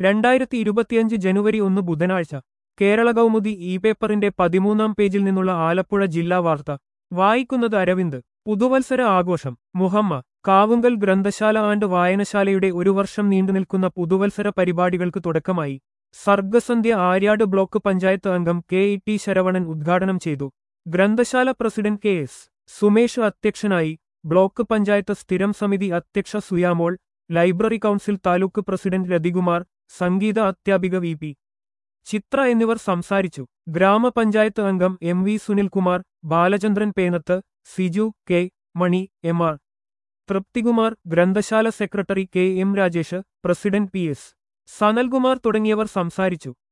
രണ്ടായിരത്തി ഇരുപത്തിയഞ്ച് ജനുവരി ഒന്ന് ബുധനാഴ്ച കേരള കൗമുദി ഇ പേപ്പറിന്റെ പതിമൂന്നാം പേജിൽ നിന്നുള്ള ആലപ്പുഴ ജില്ലാ വാർത്ത വായിക്കുന്നത് അരവിന്ദ് പുതുവത്സര ആഘോഷം മുഹമ്മ കാവുങ്കൽ ഗ്രന്ഥശാല ആൻഡ് വായനശാലയുടെ ഒരു വർഷം നീണ്ടുനിൽക്കുന്ന പുതുവത്സര പരിപാടികൾക്ക് തുടക്കമായി സർഗസന്ധ്യ ആര്യാട് ബ്ലോക്ക് പഞ്ചായത്ത് അംഗം കെ ഇ ടി ശരവണൻ ഉദ്ഘാടനം ചെയ്തു ഗ്രന്ഥശാല പ്രസിഡന്റ് കെ എസ് സുമേഷ് അധ്യക്ഷനായി ബ്ലോക്ക് പഞ്ചായത്ത് സ്ഥിരം സമിതി അധ്യക്ഷ Suyamol library council taluk president Rathikumar സംഗീത അധ്യാപിക വി പി ചിത്ര എന്നിവർ സംസാരിച്ചു ഗ്രാമപഞ്ചായത്ത് അംഗം M V Sunilkumar Balachandran Penath Siju K Mani M R Thripthikumar ഗ്രന്ഥശാല secretary K M Rajesh president P S Sanalkumar തുടങ്ങിയവർ സംസാരിച്ചു